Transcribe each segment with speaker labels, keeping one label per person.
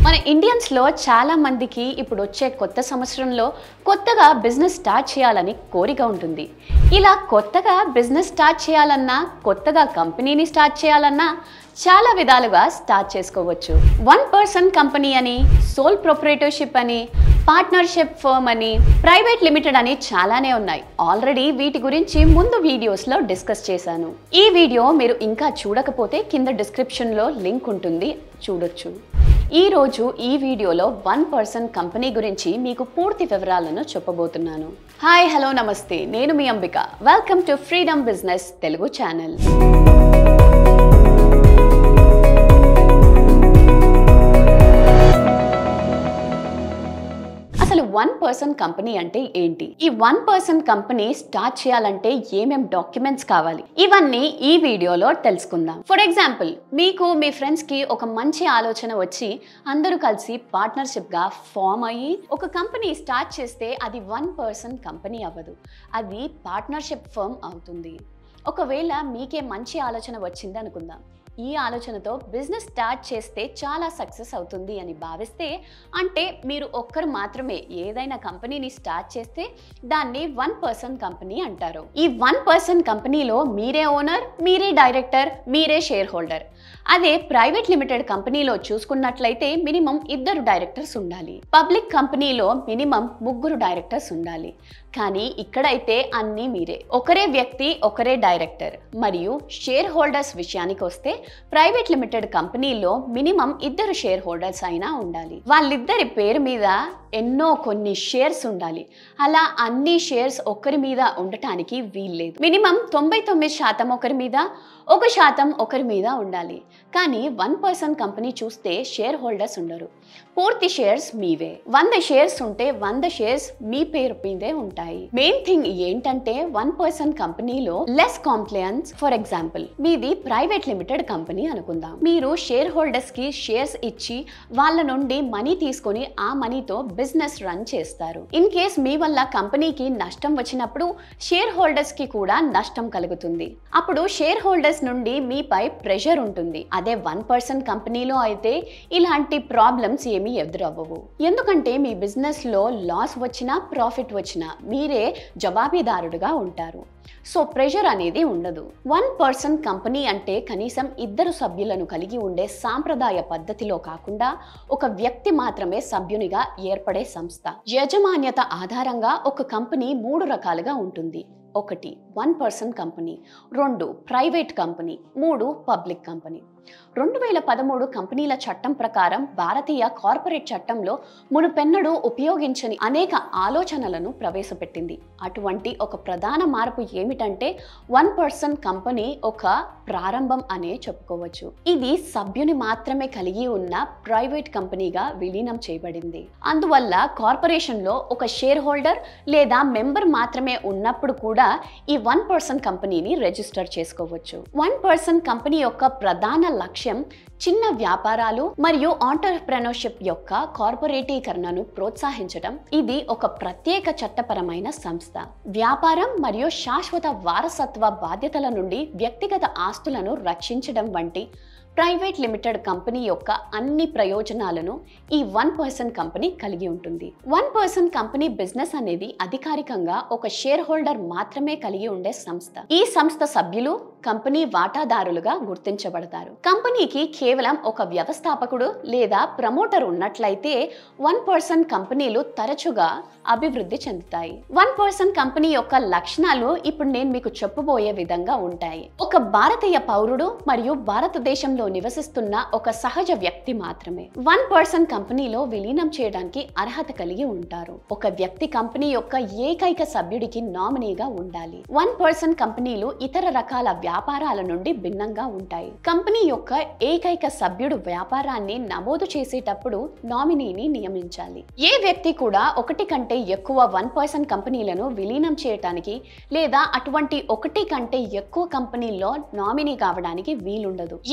Speaker 1: మన ఇండియన్స్లో చాలా మందికి ఇప్పుడు వచ్చే కొత్త సంవత్సరంలో కొత్తగా బిజినెస్ స్టార్ట్ చేయాలని కోరిక ఉంటుంది ఇలా కొత్తగా బిజినెస్ స్టార్ట్ చేయాలన్నా కొత్తగా కంపెనీని స్టార్ట్ చేయాలన్నా చాలా విధాలుగా స్టార్ట్ చేసుకోవచ్చు వన్ పర్సన్ కంపెనీ అని సోల్ ప్రొపరేటర్షిప్ అని పార్ట్నర్షిప్ ఫర్మ్ అని ప్రైవేట్ లిమిటెడ్ అని చాలానే ఉన్నాయి ఆల్రెడీ వీటి గురించి ముందు వీడియోస్లో డిస్కస్ చేశాను ఈ వీడియో మీరు ఇంకా చూడకపోతే కింద డిస్క్రిప్షన్లో లింక్ ఉంటుంది చూడొచ్చు ఈ రోజు ఈ వీడియోలో వన్ పర్సన్ కంపెనీ గురించి మీకు పూర్తి వివరాలను చెప్పబోతున్నాను హాయ్ హలో నమస్తే నేను మీ Ambika welcome to freedom business Telugu channel అసలు వన్ పర్సన్ కంపెనీ అంటే ఏంటి ఈ వన్ పర్సన్ కంపెనీ స్టార్ట్ చేయాలంటే ఏమేం డాక్యుమెంట్స్ కావాలి ఇవన్నీ ఈ వీడియోలో తెలుసుకుందాం ఫర్ ఎగ్జాంపుల్ మీకు మీ ఫ్రెండ్స్ కి ఒక మంచి ఆలోచన వచ్చి అందరూ కలిసి పార్ట్నర్షిప్ గా ఫామ్ అయ్యి ఒక కంపెనీ స్టార్ట్ చేస్తే అది వన్ పర్సన్ కంపెనీ అవ్వదు అది పార్ట్నర్షిప్ ఫర్మ్ అవుతుంది ఒకవేళ మీకే మంచి ఆలోచన వచ్చింది అనుకుందాం ఈ ఆలోచనతో బిజినెస్ స్టార్ట్ చేస్తే చాలా సక్సెస్ అవుతుంది అని భావిస్తే అంటే మీరు ఒక్కరు మాత్రమే ఏదైనా కంపెనీని స్టార్ట్ చేస్తే దాన్ని వన్ పర్సన్ కంపెనీ అంటారు ఈ వన్ పర్సన్ కంపెనీలో మీరే ఓనర్ మీరే డైరెక్టర్ మీరే షేర్ హోల్డర్ అదే ప్రైవేట్ లిమిటెడ్ కంపెనీలో చూసుకున్నట్లయితే మినిమం ఇద్దరు డైరెక్టర్స్ ఉండాలి పబ్లిక్ కంపెనీలో మినిమం ముగ్గురు డైరెక్టర్స్ ఉండాలి కానీ ఇక్కడైతే అన్నీ మీరే ఒకరే వ్యక్తి ఒకరే డైరెక్టర్ మరియు షేర్ హోల్డర్స్ విషయానికి వస్తే ప్రైవేట్ లిమిటెడ్ కంపెనీలో మినిమం ఇద్దరు షేర్ హోల్డర్స్ అయినా ఉండాలి వాళ్ళిద్దరి పేరు మీద ఎన్నో కొన్ని షేర్స్ ఉండాలి అలా అన్ని షేర్స్ ఒకరి మీద ఉండటానికి వీల్లేదు మినిమం తొంభై తొమ్మిది శాతం ఒకరి మీద ఒక శాతం ఒకరి మీద ఉండాలి కానీ వన్ పర్సన్ కంపెనీ చూస్తే షేర్ హోల్డర్స్ ఉండరు పూర్తి షేర్స్ మీవే వంద షేర్స్ ఉంటే వంద షేర్స్ మీ పేరు మీదే ఉంటాయి మెయిన్ థింగ్ ఏంటంటే వన్ పర్సన్ కంపెనీలో లెస్ కాంప్లయన్స్ ఫర్ ఎగ్జాంపుల్ మీది ప్రైవేట్ లిమిటెడ్ కంపెనీ అనుకుందాం మీరు షేర్ హోల్డర్స్ కి షేర్స్ ఇచ్చి వాళ్ళ నుండి మనీ తీసుకొని ఆ మనీతో బిజినెస్ రన్ చేస్తారు ఇన్ కేస్ మీ వల్ల కంపెనీకి నష్టం వచ్చినప్పుడు షేర్ హోల్డర్స్ కి కూడా నష్టం కలుగుతుంది అప్పుడు షేర్ హోల్డర్స్ నుండి మీపై ప్రెషర్ ఉంటుంది అదే వన్ పర్సన్ కంపెనీలో అయితే ఇలాంటి ప్రాబ్లమ్స్ ఏమీ ఎదురవ్వవు ఎందుకంటే మీ బిజినెస్ లో లాస్ వచ్చినా ప్రాఫిట్ వచ్చినా మీరే జవాబీదారుడుగా ఉంటారు సో ప్రెషర్ అనేది ఉండదు వన్ పర్సన్ కంపెనీ అంటే కనీసం ఇద్దరు సభ్యులను కలిగి ఉండే సాంప్రదాయ పద్ధతిలో కాకుండా ఒక వ్యక్తి మాత్రమే సభ్యునిగా ఏర్పడే సంస్థ యజమాన్యత ఆధారంగా ఒక కంపెనీ మూడు రకాలుగా ఉంటుంది ఒకటి వన్ పర్సన్ కంపెనీ రెండు ప్రైవేట్ కంపెనీ మూడు పబ్లిక్ కంపెనీ రెండు వేల పదమూడు కంపెనీల చట్టం ప్రకారం భారతీయ కార్పొరేట్ చట్టంలో మునుపెన్నడూ ఉపయోగించని అనేక ఆలోచనలను ప్రవేశపెట్టింది అటువంటి ఒక ప్రధాన మార్పు ఏమిటంటే వన్ పర్సన్ కంపెనీ ఒక ప్రారంభం అనే చెప్పుకోవచ్చు ఇది సభ్యుని మాత్రమే కలిగి ఉన్న ప్రైవేట్ కంపెనీగా విలీనం చేయబడింది అందువల్ల కార్పొరేషన్లో ఒక షేర్ హోల్డర్ లేదా మెంబర్ మాత్రమే ఉన్నప్పుడు కూడా ఈ వన్ పర్సన్ కంపెనీని రిజిస్టర్ చేసుకోవచ్చు వన్ పర్సన్ కంపెనీ యొక్క ప్రధాన లక్ష్యం చిన్న వ్యాపారాలు మరియు ఆంటర్ప్రెనర్షిప్ యొక్క కార్పొరేటీకరణను ప్రోత్సహించడం ఇది ఒక ప్రత్యేక చట్టపరమైన సంస్థ వ్యాపారం మరియు శాశ్వత వారసత్వ బాధ్యతల నుండి వ్యక్తిగత ఆస్తులను రక్షించడం వంటి ప్రైవేట్ లిమిటెడ్ కంపెనీ యొక్క అన్ని ప్రయోజనాలను ఈ వన్ పర్సన్ కంపెనీ కలిగి ఉంటుంది వన్ పర్సన్ కంపెనీ బిజినెస్ అనేది అధికారికంగా ఒక షేర్ హోల్డర్ మాత్రమే కలిగి ఉండే సంస్థ ఈ సంస్థ సభ్యులు కంపెనీ వాటాదారులుగా గుర్తించబడతారు కంపెనీకి కేవలం ఒక వ్యవస్థాపకుడు లేదా ప్రమోటర్ ఉన్నట్లయితే వన్ పర్సన్ కంపెనీలు తరచుగా అభివృద్ధి చెందుతాయి వన్ పర్సన్ కంపెనీ యొక్క లక్షణాలు ఇప్పుడు నేను మీకు చెప్పబోయే విధంగా ఉంటాయి ఒక భారతీయ పౌరుడు మరియు భారతదేశంలో నివసిస్తున్న ఒక సహజ వ్యక్తి మాత్రమే వన్ పర్సన్ కంపెనీలో విలీనం చేయడానికి అర్హత కలిగి ఉంటారు ఒక వ్యక్తి కంపెనీ యొక్క ఏకైక సభ్యుడికి నామినీగా ఉండాలి వన్ పర్సన్ కంపెనీలు ఇతర రకాల వ్యాపారాల నుండి భిన్నంగా ఉంటాయి కంపెనీ యొక్క ఏకైక సభ్యుడు వ్యాపారాన్ని నమోదు చేసేటప్పుడు నామినీని నియమించాలి ఏ వ్యక్తి కూడా ఒకటి కంటే ఎక్కువ వన్ పర్సన్ కంపెనీలను విలీనం చేయటానికి లేదా అటువంటి ఒకటి కంటే ఎక్కువ కంపెనీల్లో నామినీ కావడానికి వీలుండదు ఏ మైనర్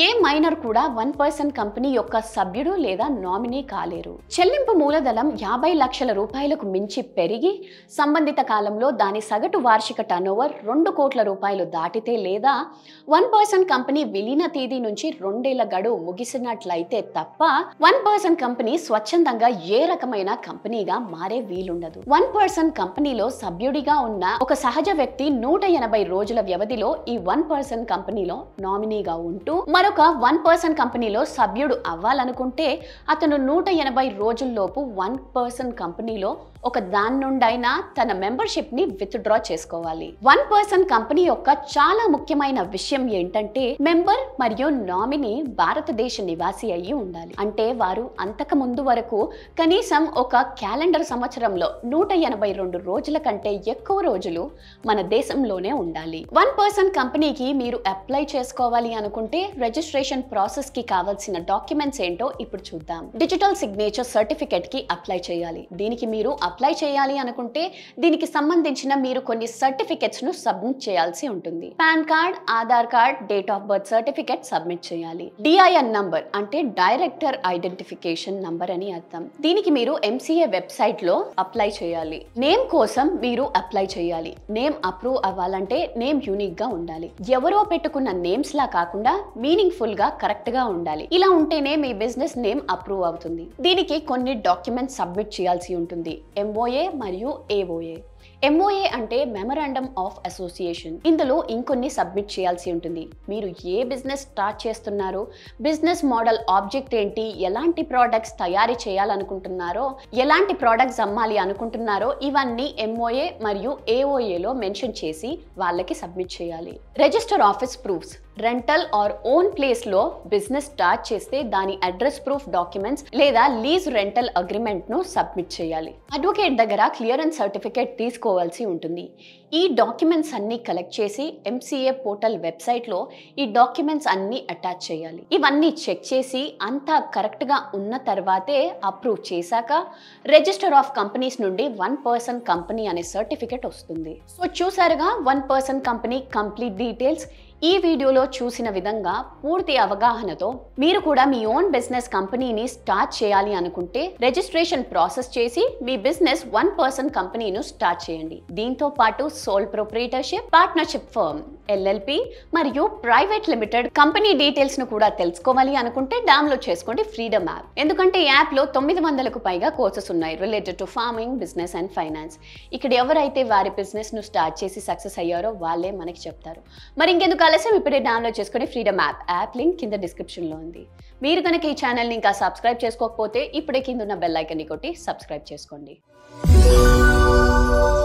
Speaker 1: మైనర్ కూడా వన్ పర్సన్ కంపెనీ యొక్క సభ్యుడు లేదా నామినీ కాలేరు చెల్లింపు మూలధనం యాభై లక్షల రూపాయలకు మించి పెరిగి సంబంధిత కాలంలో దాని సగటు వార్షిక టర్నోవర్ రెండు కోట్ల రూపాయలు దాటితే లేదా వన్ పర్సన్ కంపెనీ విలీన తేదీ నుంచి రెండేళ్ల గడువు ముగిసినట్లయితే తప్ప వన్ పర్సన్ కంపెనీ స్వచ్ఛందంగా ఏ రకమైన కంపెనీగా మారే వీలుండదు వన్ పర్సన్ కంపెనీలో సభ్యుడిగా ఉన్న ఒక సహజ వ్యక్తి నూట ఎనభై రోజుల వ్యవధిలో ఈ వన్ పర్సన్ కంపెనీలో నామినీగా ఉంటూ మరొక వన్ పర్సన్ కంపెనీలో సభ్యుడు అవ్వాలనుకుంటే అతను నూట ఎనభై రోజుల్లోపు వన్ పర్సన్ కంపెనీలో ఒక దాని నుండైనా తన మెంబర్షిప్ ని విత్డ్రా చేసుకోవాలి వన్ పర్సన్ కంపెనీ యొక్క చాలా ముఖ్యమైన విషయం ఏంటంటే మెంబర్ మరియు నామినీ భారతదేశ నివాసి అయ్యి ఉండాలి అంటే వారు అంతకు ముందు వరకు కనీసం ఒక క్యాలెండర్ సంవత్సరంలో నూట ఎనభై రెండు రోజుల కంటే ఎక్కువ రోజులు మన దేశంలోనే ఉండాలి వన్ పర్సన్ కంపెనీకి మీరు అప్లై చేసుకోవాలి అనుకుంటే రిజిస్ట్రేషన్ ప్రాసెస్ కి కావాల్సిన డాక్యుమెంట్స్ ఏంటో ఇప్పుడు చూద్దాం డిజిటల్ సిగ్నేచర్ సర్టిఫికెట్ కి అప్లై చేయాలి దీనికి మీరు అప్లై చేయాలి అనుకుంటే దీనికి సంబంధించిన మీరు కొన్ని సర్టిఫికెట్స్ ను సబ్మిట్ చేయాల్సి ఉంటుంది PAN card Aadhaar card date of birth certificate submit చేయాలి డిఐఎన్ నంబర్ అంటే డైరెక్టర్ ఐడెంటిఫికేషన్ నంబర్ అని అర్థం దీనికి మీరు ఎంసీఏ వెబ్సైట్ లో అప్లై చేయాలి నేమ్ కోసం మీరు అప్లై చేయాలి నేమ్ అప్రూవ్ అవ్వాలంటే నేమ్ యూనిక్ గా ఉండాలి ఎవరో పెట్టుకున్న నేమ్స్ లా కాకుండా మీనింగ్ఫుల్ గా కరెక్ట్ గా ఉండాలి ఇలా ఉంటేనే మీ బిజినెస్ నేమ్ అప్రూవ్ అవుతుంది దీనికి కొన్ని డాక్యుమెంట్స్ సబ్మిట్ చేయాల్సి ఉంటుంది ఎంఓఏ మరియు ఏఓఏ ఎంఓఏ అంటే మెమరాండమ్ ఆఫ్ అసోసియేషన్ ఇందులో ఇంకొన్ని సబ్మిట్ చేయాల్సి ఉంటుంది మీరు ఏ బిజినెస్ స్టార్ట్ చేస్తున్నారో బిజినెస్ మోడల్ ఆబ్జెక్ట్ ఏంటి ఎలాంటి ప్రోడక్ట్స్ తయారీ చేయాలనుకుంటున్నారో ఎలాంటి ప్రోడక్ట్స్ అమ్మాలి అనుకుంటున్నారో ఇవన్నీ ఎంఓఏ మరియు ఏఓఏలో మెన్షన్ చేసి వాళ్ళకి సబ్మిట్ చేయాలి register office proofs rental or own ప్లేస్లో బిజినెస్ స్టార్ట్ చేస్తే దాని అడ్రస్ ప్రూఫ్ డాక్యుమెంట్స్ లేదా లీజ్ రెంటల్ అగ్రిమెంట్ ను సబ్మిట్ చేయాలి అడ్వకేట్ దగ్గర క్లియరెన్స్ సర్టిఫికేట్ తీసుకోవాల్సి ఉంటుంది ఈ డాక్యుమెంట్స్ అన్ని కలెక్ట్ చేసి ఎంసీఏ పోర్టల్ వెబ్సైట్లో ఈ డాక్యుమెంట్స్ అన్ని అటాచ్ చేయాలి ఇవన్నీ చెక్ చేసి అంతా కరెక్ట్గా ఉన్న తర్వాతే అప్రూవ్ చేశాక రిజిస్టర్ ఆఫ్ కంపెనీస్ నుండి వన్ పర్సన్ కంపెనీ అనే సర్టిఫికేట్ వస్తుంది సో చూసారుగా one person company complete details ఈ వీడియోలో చూసిన విధంగా పూర్తి అవగాహనతో మీరు కూడా మీ ఓన్ బిజినెస్ కంపెనీని స్టార్ట్ చేయాలి అనుకుంటే రిజిస్ట్రేషన్ ప్రాసెస్ చేసి మీ బిజినెస్ వన్ పర్సన్ కంపెనీను స్టార్ట్ చేయండి దీంతో పాటు sole proprietorship partnership firm LLP మరియు ప్రైవేట్ లిమిటెడ్ కంపెనీ డీటెయిల్స్ ను కూడా తెలుసుకోవాలి అనుకుంటే డౌన్లోడ్ చేసుకోండి ఫ్రీడమ్ యాప్ ఎందుకంటే ఈ యాప్ లో తొమ్మిది వందలకు పైగా కోర్సెస్ ఉన్నాయి related to farming business and finance ఇక్కడ ఎవరైతే వారి బిజినెస్ ను స్టార్ట్ చేసి సక్సెస్ అయ్యారో వాళ్ళే మనకి చెప్తారు మరి ఇంకెందుకు ఆలస్యం ఇప్పుడే డౌన్లోడ్ చేసుకుని ఫ్రీడమ్ యాప్ యాప్ లింక్ కింద description లో ఉంది మీరు కనుక ఈ ఛానల్ని ఇంకా సబ్స్క్రైబ్ చేసుకోకపోతే ఇప్పుడే కింద ఉన్న బెల్ ఐకన్ని కొట్టి సబ్స్క్రైబ్ చేసుకోండి